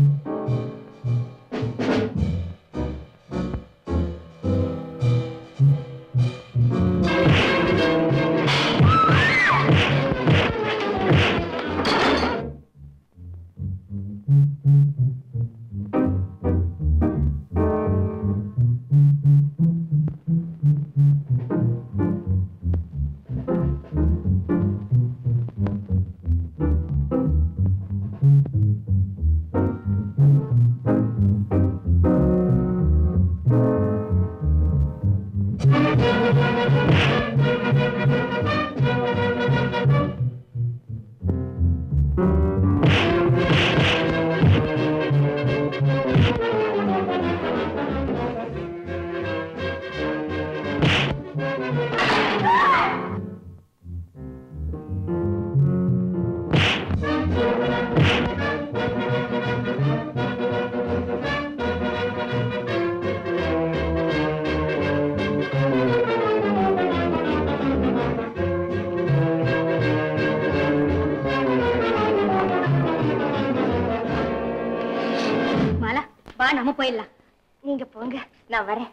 மாலா வா நம்ம போயிடலாம் நீங்க போங்க நான் வரேன்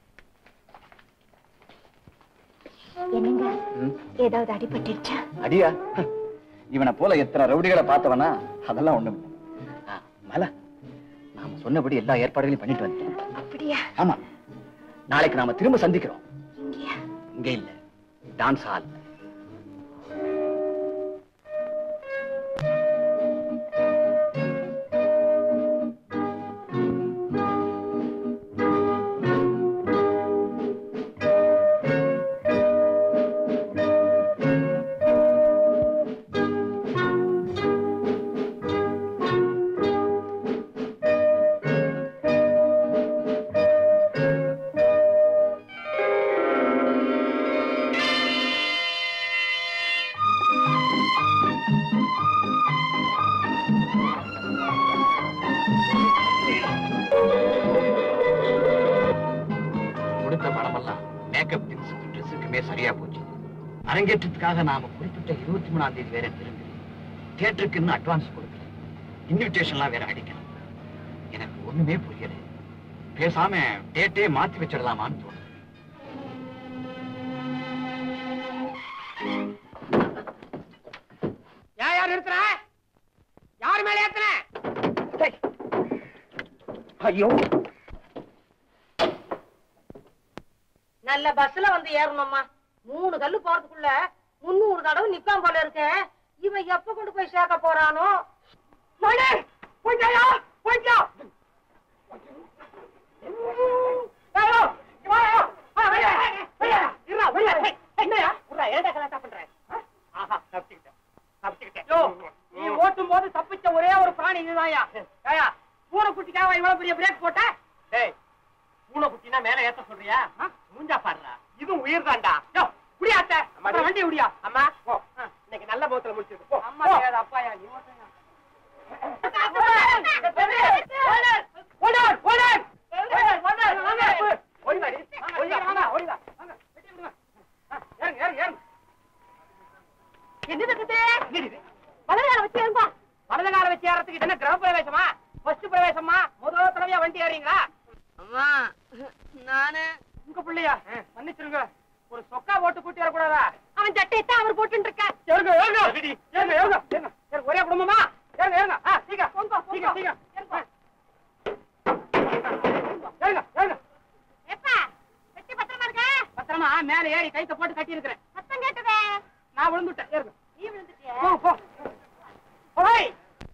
என்னங்க ஏதாவது அடிபட்டுருச்சா அடியா இவனை போல எத்தனை ரவுடிகளை பார்த்தவனா அதெல்லாம் ஒண்ணும் மல நாம சொன்னபடி எல்லா ஏற்பாடுகளையும் பண்ணிட்டு வந்துட்டோம் அப்படியா ஆமா நாளைக்கு நாம திரும்ப சந்திக்கிறோம் இங்கயா இங்க இல்ல டான்ஸ் ஹால் கொடுத்த பணமெல்லாம் மேக்கப் திங்ஸுக்கு ட்ரெஸ்ஸுக்குமே சரியா போச்சு அரங்கேற்றத்துக்காக நாம குறிப்பிட்ட இருபத்தி மூணாம் தேதி வேற திரும்பி தியேட்டருக்கு இன்னும் அட்வான்ஸ் கொடுக்கல இன்விடேஷன்லாம் வேற அடிக்கணும் எனக்கு ஒண்ணுமே புரியல பேசாம டேட்டே மாத்தி வச்சிடலாமான்னு தோணுது ஏன் யார் நிறுத்துற யார் மேல ஏத்துன ஐயோ நல்ல பஸ்ல வந்து ஏறணும்மா மூணு கல்லு போறதுக்குள்ள முன்னூறு தடவை நிப்பான் போல இருக்கேன் இவன் எப்ப கொண்டு போய் சேர்க்க போறானோ மணி போயிட்டாயா போயிட்டா நீ ஓட்டும் போது தப்பிச்ச ஒரே ஒரு பிராணி இதுதான்யா ஏயா பூனைக்குட்டிக்காக இவ்வளவு பெரிய பிரேக் போட்ட டேய் பூனைக்குட்டினா மேல ஏத்த சொல்றியா மூஞ்சா பாடுறா இதுவும் உயிர் தான்டா யோ குடியாத்த அப்புறம் வண்டி குடியா அம்மா போ இன்னைக்கு நல்ல முகத்துல முடிச்சிருக்கு போ அம்மா தெரியாது அப்பாயா நீ மட்டும் வலதுகால வச்சு ஏறதுக்கு இது என்ன கிரக பிரவேசமா ஃபர்ஸ்ட் பிரவேசமா முதல் தடவையா வண்டி ஏறீங்களா அம்மா நானு உங்க பிள்ளையா மன்னிச்சிருங்க ஒரு சொக்கா போட்டு கூட்டி வரக்கூடாதா அவன் சட்டையத்தான் அவர் போட்டு இருக்க ஏறுங்க ஏறுங்க ஏறுங்க ஏறுங்க ஏறுங்க ஏறுங்க. ஒரே குடும்பமா ஏறுங்க ஏறுங்க ஆ சீக்கிரம் சீக்கிரம் சீக்கிரம் ஏறுங்க ஏறுங்க பத்திரமா மேல ஏறி கைத்த போட்டு கட்டி இருக்கிறேன் சத்தம் கேட்டதே நான் விழுந்துட்டேன் ஏறுங்க நீ விழுந்துட்டியா போ போ போய்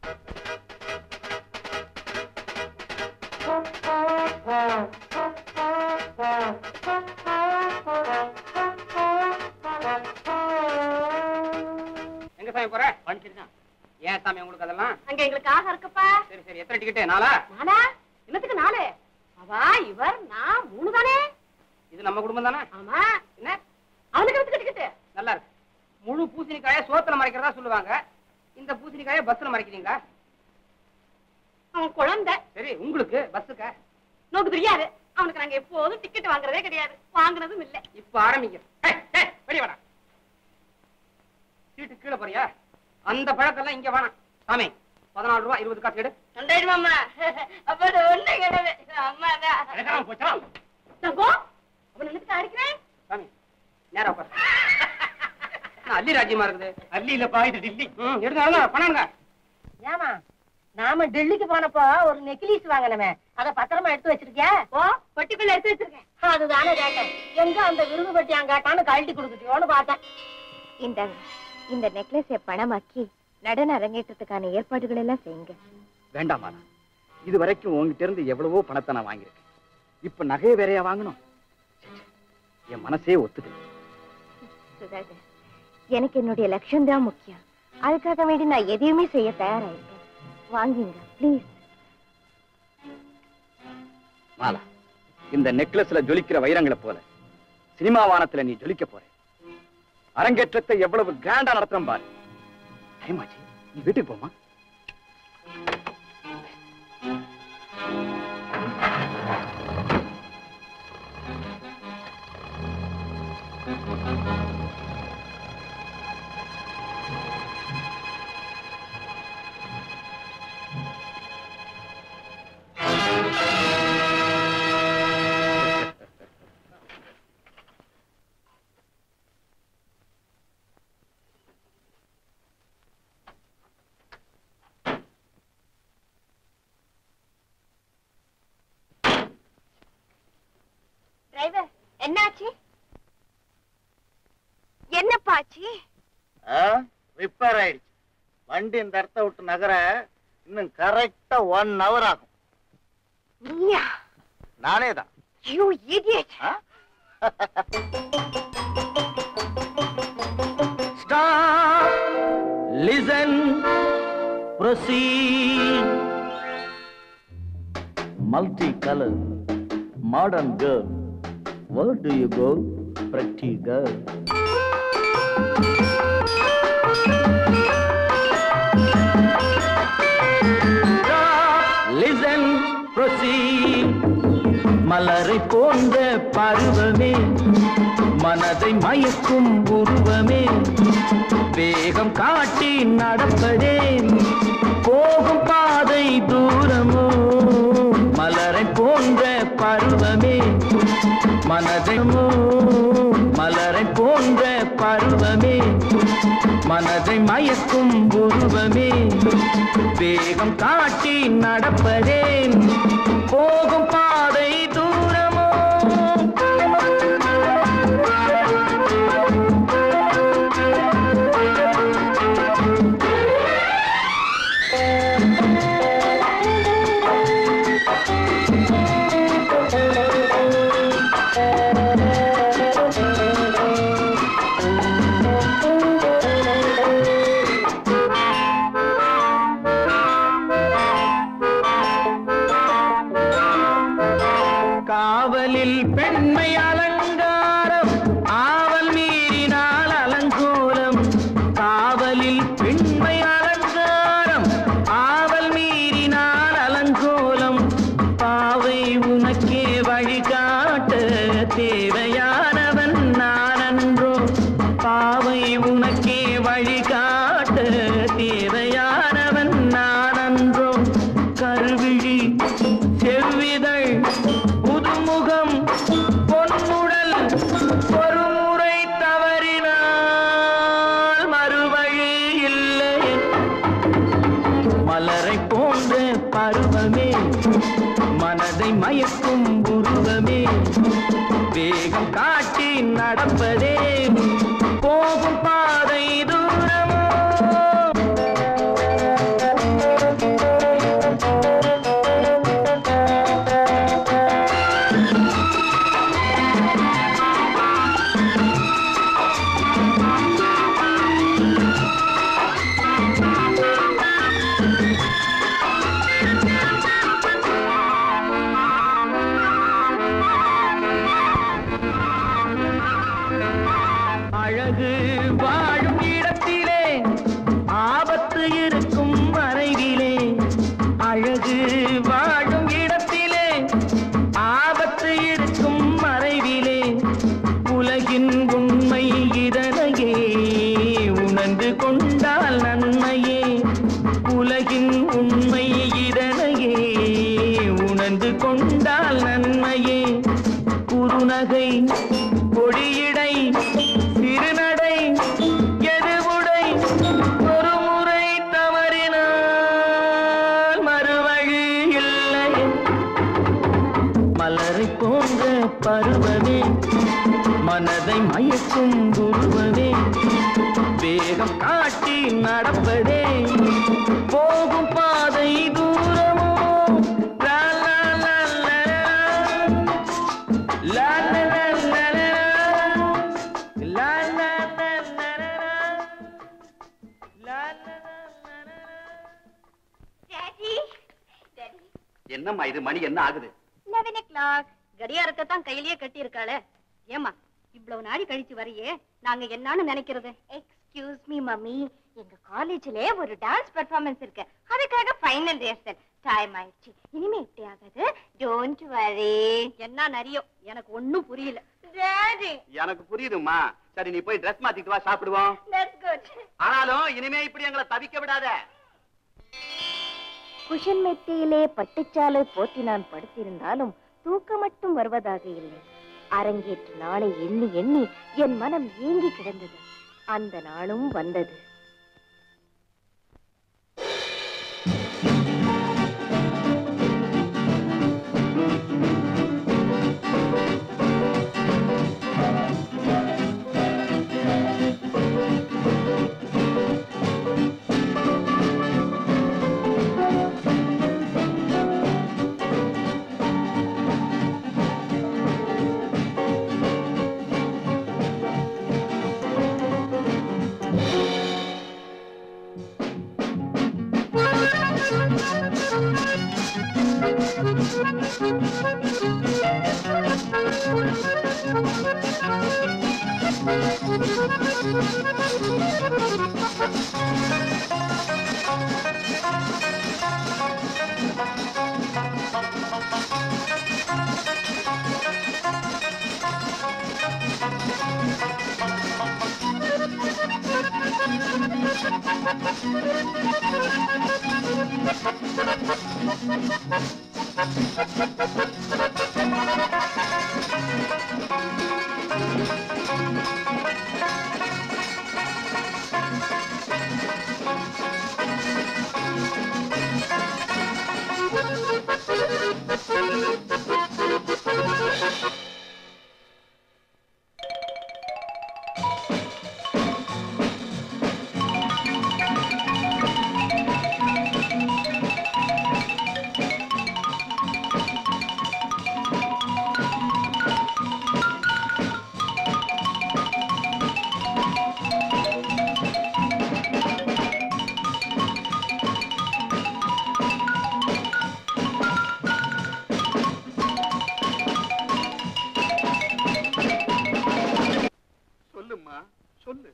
எங்க சாமி போற படிச்சிருக்கான் ஏன் சாமி உங்களுக்கு அதெல்லாம் அங்க எங்களுக்கு ஆக இருக்குப்பா சரி சரி எத்தனை டிக்கெட்டு நாளா நானா என்னத்துக்கு நாலு அவா இவர் நான் மூணு தானே இது நம்ம குடும்பம் தானே ஆமா என்ன அவனுக்கு எடுத்து கட்டிக்கிட்டு நல்லா இருக்கு முழு பூசணிக்காய சோத்துல மறைக்கிறதா சொல்லுவாங்க இந்த பூசணிக்காய பஸ்ல மறைக்கிறீங்களா அவன் குழந்தை சரி உங்களுக்கு பஸ்ஸுக்கா நோக்கு தெரியாது அவனுக்கு நாங்க எப்போதும் டிக்கெட் வாங்குறதே கிடையாது வாங்குனதும் இல்ல இப்ப ஆரம்பிங்க ஏய், ஏய், வெளிய வாடா சீட்டு கீழே போறியா அந்த பழக்கெல்லாம் இங்க வேணாம் சாமி பதினாலு ரூபாய் இருபது காசு எடு ரெண்டாயிரம் மாமா அப்ப ஒண்ணு கிடையாது அம்மா தான் எடுக்காம போச்சா தங்கம் அவன் நினைச்சு அடிக்கிறேன் சாமி நேரா உட்கார் என்ன அள்ளி ராஜ்யமா இருக்குது அள்ளி இல்லப்பா இது டில்லி ம் எடுங்க எடுங்க பண்ணானுங்க ஏமா நாம டெல்லிக்கு போனப்போ ஒரு நெக்லீஸ் வாங்கினமே அத பத்திரமா எடுத்து வச்சிருக்கியா ஓ பொட்டிக்குள்ள எடுத்து வச்சிருக்கேன் அதுதானே கேட்டேன் எங்க அந்த விருது பட்டி அங்காட்டான்னு கழட்டி கொடுத்துட்டியோன்னு பார்த்தேன் இந்தாங்க இந்த நெக்லஸை பணமாக்கி நடன அரங்கேற்றத்துக்கான ஏற்பாடுகள் எல்லாம் செய்யுங்க வேண்டாம் மாலா இது வரைக்கும் உங்ககிட்ட இருந்து எவ்வளவோ பணத்தை நான் வாங்கியிருக்கேன் இப்ப நகையை வேறையா வாங்கணும் ச்சே, ச்சே. என் மனசே ஒத்துக்கல சுதாகர் எனக்கு என்னுடைய லட்சியம் தான் முக்கியம் அதுக்காக வேண்டி நான் எதையுமே செய்ய தயாரா இருக்கேன் வாங்குங்க ப்ளீஸ் மாலா இந்த நெக்லஸ்ல ஜொலிக்கிற வைரங்களை போல சினிமா வானத்துல நீ ஜொலிக்க போற அரங்கேற்றத்தை எவ்வளவு கிராண்டா நடத்துறோம் பாரு டைம் ஆச்சு நீ வீட்டுக்கு போமா டிரைவர் என்னாச்சு என்னப்பா ஆச்சு ரிப்பேர் ஆயிடுச்சு வண்டி இந்த இடத்த விட்டு நகர இன்னும் கரெக்டா ஒன் ஹவர் ஆகும் நீயா நானே தான் you idiot Stop, listen, proceed. Multicolor, modern girl. Where do you go, pretty girl? Stop, listen, proceed. மலரை போன்ற பருவமே மனதை மயக்கும் உருவமே வேகம் காட்டி நடப்பதே போகும் பாதை தூரமோ மலரை போன்ற பருவமே மனதை மலரை போன்ற பருவமே மனதை மயக்கும் உருவமே வேகம் காட்டி நடப்பதே போகும் பாதை தூரமோ காவலில் பெண்மை அலங்காரம் ஆவல் மீறினால் அலங்கோலம் காவலில் பெண்மை அலங்காரம் ஆவல் மீறினால் அலங்கோலம் பாவை உனக்கே வழிகாட்ட தேவையானவன் நான் அன்றோ பாவை உனக்கே வழிகாட்ட தேவையானவன் நான் அன்றோ கருவிழி செவ்விதழ் புதுமுகம் பொன்முடல் ஒரு முறை தவறினால் மறுவழி இல்லை மலரை போன்ற பருவமே மனதை மயக்கும் உருவமே வேகம் காட்டி நடப்பதே போகும் பாதை தூரமோ அழகு வாழும் இடத்திலே ஆபத்து இருக்கும் மறைவிலே அழகு வாழும் இடத்திலே ஆபத்து இருக்கும் மறைவிலே உலகின் உண்மை இதனையே உணர்ந்து கொண்டால் நன்மையே உலகின் நகை கொடியிடை சிறுநடை எதுவுடை ஒரு முறை தவறினால் மறுவழி இல்லை மலரை போன்ற பருவமே மனதை மயக்கும் குருவமே வேகம் காட்டி நடப்பதே போகும் பாதை தூரமோ லா, லா, லா, லா, லா, லா, லா, லா, லா, லா, லா, லா, லா, லா, லா, லா. டாடி டாடி என்னம்மா இது மணி என்ன ஆகுது லெவன் ஓ கிளாக் கடியாரத்தை தான் கையிலேயே கட்டி இருக்காளே ஏமா இவ்வளவு நாடி கழிச்சு வரையே நாங்க என்னன்னு நினைக்கிறது எக்ஸ்கியூஸ் மீ மம்மி எங்க காலேஜ்ல ஒரு டான்ஸ் பெர்ஃபார்மன்ஸ் இருக்கு அதுக்காக ஃபைனல் ரிஹர்சல் டைம் ஆயிடுச்சு இனிமே இப்படி ஆகாது டோன்ட் வரி என்ன நரியோ எனக்கு ஒண்ணும் புரியல டாடி எனக்கு புரியுதும்மா சரி நீ போய் ட்ரெஸ் மாத்திட்டு வா சாப்பிடுவோம் தட்ஸ் குட் ஆனாலும் இனிமே இப்படி எங்களை தவிக்க விடாத குஷன் மெத்தையிலே பட்டுச்சாலை போத்தி நான் படுத்திருந்தாலும் தூக்கம் மட்டும் வருவதாக இல்லை அரங்கேற்று நாளை எண்ணி எண்ணி என் மனம் ஏங்கி கிடந்தது அந்த நாளும் வந்தது சொல்லும்மா சொல்லு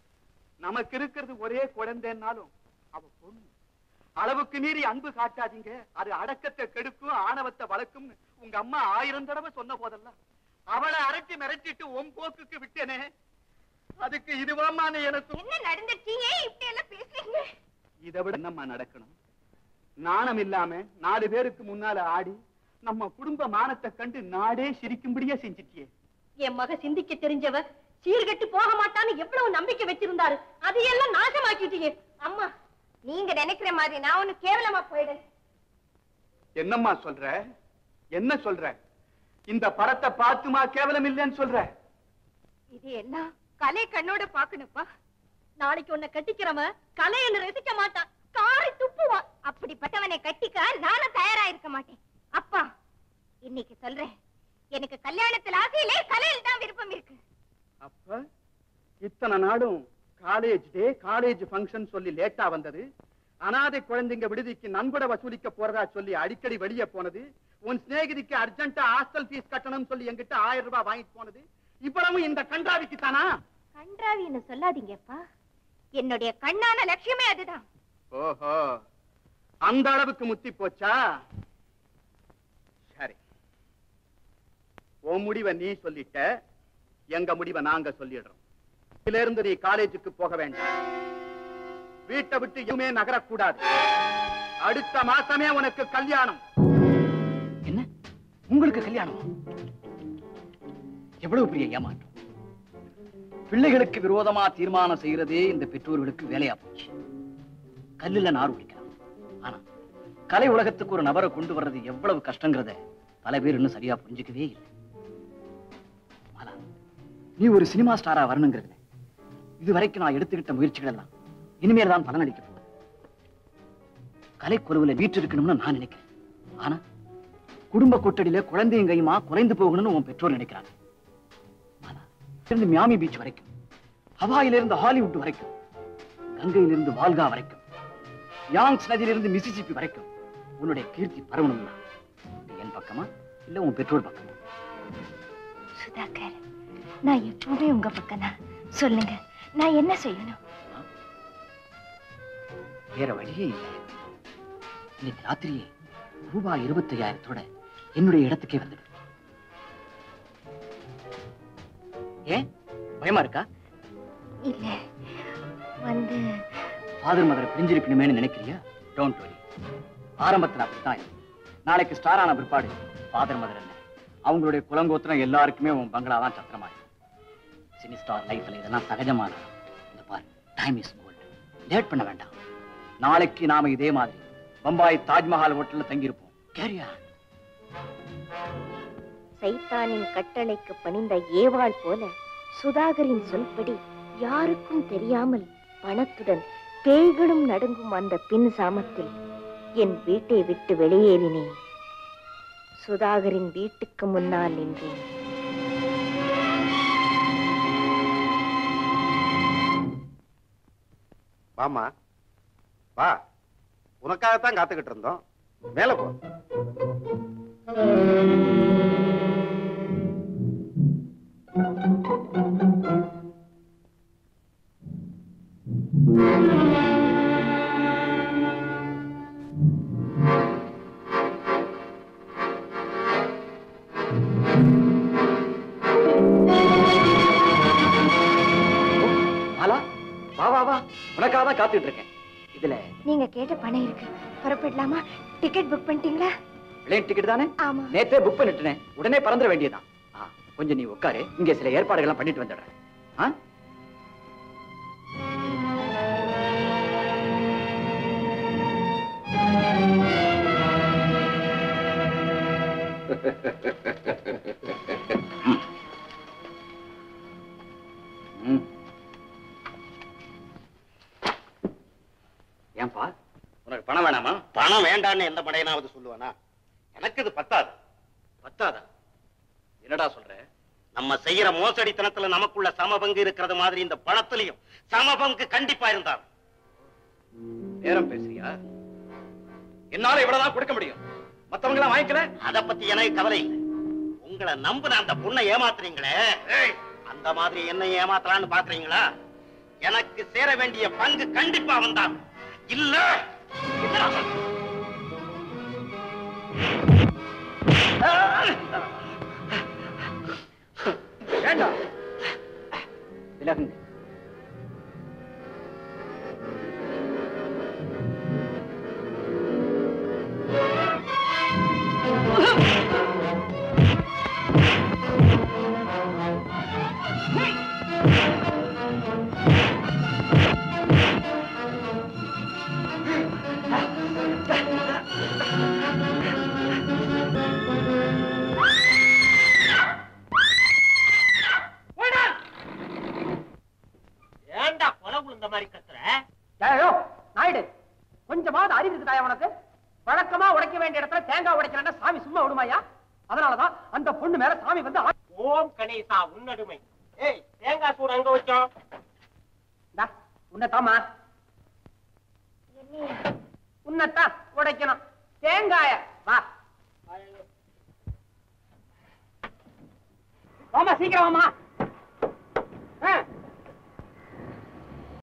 நமக்கு இருக்கிறது ஒரே குழந்தைன்னாலும் அவ பொண்ணு அளவுக்கு மீறி அன்பு காட்டாதீங்க அது அடக்கத்தை கெடுக்கும் ஆணவத்தை வளர்க்கும் உங்க அம்மா ஆயிரம் தடவை சொன்ன போதெல்லாம் அவளை அரட்டி மிரட்டிட்டு உன் போக்குக்கு விட்டேனே அதுக்கு இதுவாமா நீ எனக்கு என்ன நடந்துச்சு ஏன் இப்படி எல்லாம் பேசுறீங்க இதை விட என்னம்மா நடக்கணும் நாணம் இல்லாம நாலு பேருக்கு முன்னால ஆடி நம்ம குடும்ப மானத்தை கண்டு நாடே சிரிக்கும்படியா செஞ்சிட்டியே என் மக சிந்திக்க தெரிஞ்சவ சீர்கெட்டு போக மாட்டான்னு எவ்வளவு நம்பிக்கை வச்சிருந்தாரு அதையெல்லாம் நாசமாக்கிட்டீங்க அம்மா நீங்க நினைக்கிற மாதிரி நான் ஒண்ணு கேவலமா போயிடு என்னம்மா சொல்ற என்ன சொல்ற இந்த படத்தை பார்த்துமா கேவலம் இல்லைன்னு சொல்ற இது என்ன கலை கண்ணோட பாக்கணுப்பா நாளைக்கு உன்னை கட்டிக்கிறவன் கலையை ரசிக்க மாட்டான் காரை துப்புவான் அப்படிப்பட்டவனை கட்டிக்க நானும் தயாரா இருக்க மாட்டேன் அப்பா இன்னைக்கு சொல்றேன் எனக்கு கல்யாணத்தில் ஆசையிலே கலையில் தான் விருப்பம் இருக்கு அப்ப இத்தனை நாடும் காலேஜ் டே காலேஜ் ஃபங்க்ஷன் சொல்லி லேட்டா வந்தது அனாதை குழந்தைங்க விடுதிக்கு நன்கொடை வசூலிக்க போறதா சொல்லி அடிக்கடி வெளியே போனது உன் சிநேகிதிக்கு அர்ஜென்ட்டா ஹாஸ்டல் ஃபீஸ் கட்டணும்னு சொல்லி என்கிட்ட ஆயிரம் ரூபாய் வாங்கிட்டு போனது இவ்வளவும் இந்த கன்றாவிக்கு தானா கன்றாவின்னு சொல்லாதீங்கப்பா என்னுடைய கண்ணான லட்சியமே அதுதான் ஓஹோ அந்த அளவுக்கு முத்தி போச்சா சரி உன் முடிவை நீ சொல்லிட்ட எங்க முடிவை நாங்க சொல்லிடுறோம் இதுல இருந்து நீ காலேஜுக்கு போக வேண்டாம் வீட்டை விட்டு எதுவுமே நகரக்கூடாது அடுத்த மாசமே உனக்கு கல்யாணம் என்ன உங்களுக்கு கல்யாணம் எவ்வளவு பெரிய ஏமாற்றம் பிள்ளைகளுக்கு விரோதமா தீர்மானம் செய்யறதே இந்த பெற்றோர்களுக்கு வேலையா போச்சு கல்லுல நார் உடிக்கலாம் ஆனா கலை உலகத்துக்கு ஒரு நபரை கொண்டு வர்றது எவ்வளவு கஷ்டங்கிறத பல பேர் இன்னும் சரியா புரிஞ்சுக்கவே இல்லை மாலா, நீ ஒரு சினிமா ஸ்டாரா வரணுங்கிறதுல இது வரைக்கும் நான் எடுத்துக்கிட்ட முயற்சிகள் எல்லாம் இனிமேல் தான் பலனளிக்க போகுது கலைக்குழுவுல வீட்டு இருக்கணும்னு நான் நினைக்கிறேன் ஆனா குடும்ப கொட்டடியில குழந்தையும் கையுமா குறைந்து போகணும்னு உன் பெற்றோர் நினைக்கிறாங்க ஆனா, இருந்து மியாமி பீச் வரைக்கும் ஹவாயிலிருந்து ஹாலிவுட் வரைக்கும் கங்கையிலிருந்து வால்கா வரைக்கும் யாங்ஸ் நதியிலிருந்து மிசிசிப்பி வரைக்கும் உன்னுடைய கீர்த்தி பரவணும்னா இது என் பக்கமா இல்ல உன் பெற்றோர் பக்கமா சுதாகர் நான் எப்பவுமே உங்க பக்கம் தான் சொல்லுங்க நான் என்ன செய்யணும் வேற வழியே இல்லை இன்னைக்கு ராத்திரியே ரூபாய் இருபத்தையாயிரத்தோட என்னுடைய இடத்துக்கே வந்துடு ஏன் பயமா இருக்கா இல்ல வந்து ஃபாதர் மதரை பிரிஞ்சிருக்கணுமேனு நினைக்கிறியா டோன்ட் வரி ஆரம்பத்துல அப்படித்தான் இருக்கு. நாளைக்கு ஸ்டார் ஆன பிற்பாடு ஃபாதர் மதர் என்ன அவங்களுடைய குலங்கோத்திரம் எல்லாருக்குமே உன் பங்களா தான் சத்திரமாயிடும் சினி ஸ்டார் லைஃப்ல இதெல்லாம் சகஜமான இந்த பாரு டைம் இஸ் கோல்டு லேட் பண்ண வேண்டாம் நாளைக்கு நாம இதே மாதிரி பம்பாய் தாஜ்மஹால் ஹோட்டல்ல தங்கியிருப்போம் கேரியா சைத்தானின் கட்டளைக்கு பணிந்த ஏவாள் போல சுதாகரின் சொல்படி யாருக்கும் தெரியாமல் பணத்துடன் பேய்களும் நடுங்கும் அந்த பின் சாமத்தில் என் வீட்டை விட்டு வெளியேறினேன் சுதாகரின் வீட்டுக்கு முன்னால் நின்றேன் வாமா வா உனக்காகத்தான் காத்துக்கிட்டு இருந்தோம் மேல போ மாலா வா வா வா உனக்காக தான் காத்துட்டு இருக்கேன் இதுல நீங்க கேட்ட பணம் இருக்கு புறப்படலாமா டிக்கெட் புக் பண்ணிட்டீங்களா பிளேன் டிக்கெட் தானே ஆமா நேத்தே புக் பண்ணிட்டேன் உடனே பறந்துட வேண்டியதுதான் ஆ, கொஞ்சம் நீ உட்காரு இங்க சில ஏற்பாடுகள்லாம் பண்ணிட்டு வந்துடுறேன் ஆ? ம். ஏன்பா உனக்கு பணம் வேணாமா பணம் வேண்டான்னு எந்த படையனாவது சொல்லுவானா எனக்கு இது பத்தாது பத்தாதா என்னடா சொல்ற நம்ம செய்யற மோசடித்தனத்துல நமக்குள்ள சமபங்கு இருக்கிறது மாதிரி இந்த பணத்திலையும் சமபங்கு கண்டிப்பா இருந்தார் நேரம் பேசுறியா என்னால இவ்வளவுதான் கொடுக்க முடியும் மத்தவங்க எல்லாம் வாங்கிக்கல அத பத்தி எனக்கு கவலை இல்லை உங்களை நம்புன அந்த பொண்ணை ஏமாத்துறீங்களே ஏய், அந்த மாதிரி என்ன ஏமாத்தலாம்னு பாக்குறீங்களா எனக்கு சேர வேண்டிய பங்கு கண்டிப்பா வந்தா இல்ல இல்ல வேண்டாம் விலகுங்க ஏன்டா கொலை விழுந்த மாதிரி கத்துற ஏயோ நாயுடு கொஞ்சமாவது அறிவு இருக்குதாயா உனக்கு வழக்கமா உடைக்க வேண்டிய இடத்துல தேங்காய் உடைக்கலன்னா சாமி சும்மா விடுமாயா அதனாலதான் அந்த பொண்ணு மேல சாமி வந்து ஆ- ஓம் கணேசா உன்னடுமை ஏய் தேங்காய் சூடு அங்க வச்சோம் இந்தா, உன்னைத்தாம்மா உன்னைத்தான் உடைக்கணும் தேங்காய வா வாமா சீக்கிரம் வாமா ஆ,